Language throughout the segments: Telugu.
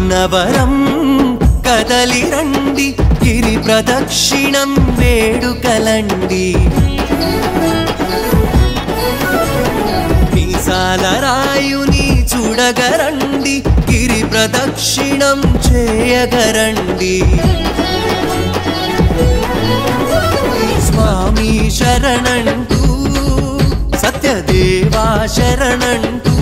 అన్నవరం కదలి రండి గిరి ప్రదక్షిణం వేడుకలండి మీసాల రాయుని చూడగరండి గిరి ప్రదక్షిణం చేయగరండి స్వామి శరణంటూ సత్యదేవా శరణంటూ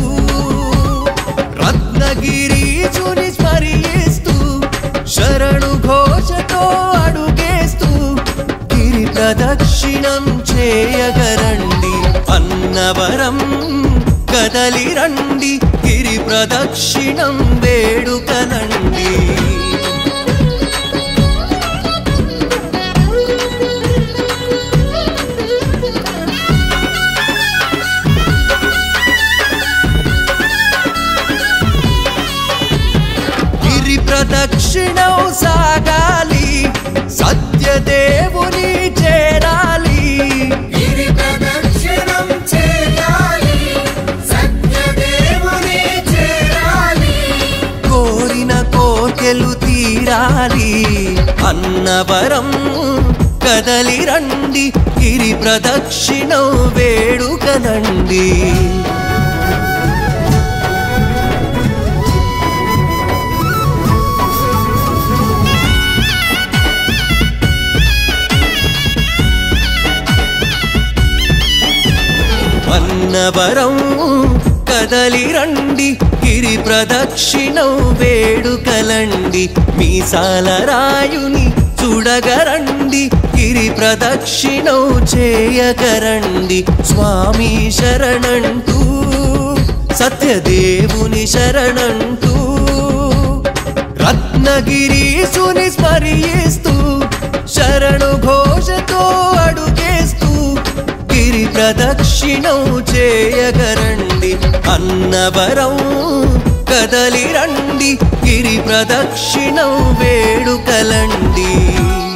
రత్నగిరీచుని స్మరిస్తూ శరణు ఘోషతో అడుగేస్తూ గిరి ప్రదక్షిణం చేయగరండి అన్నవరం కదలి రండి గిరి ప్రదక్షిణం వేడుకనండి గిరి ప్రదక్షిణం సాగాలి సత్యదేవుని చేరాలి గిరి ప్రదక్షిణం చేయాలి సత్యదేవుని చేరాలి కోరిన కోర్కెలు తీరాలి అన్నవరం కదలి రండి గిరి ప్రదక్షిణం వేడుకనండి అన్నవరం కదలి రండి గిరి ప్రదక్షిణం వేడుకలండి మీసాల రాయుని చూడగరండి గిరి ప్రదక్షిణం చేయగరండి స్వామి శరణంటూ సత్యదేవుని శరణంటూ రత్నగిరీసుని స్మరిస్తూ శరణు ఘోషతో అడుగేస్తూ గిరి ప్రదక్షిణం చేయగరండి అన్నవరం కదలి రండి గిరి ప్రదక్షిణం వేడుకలండి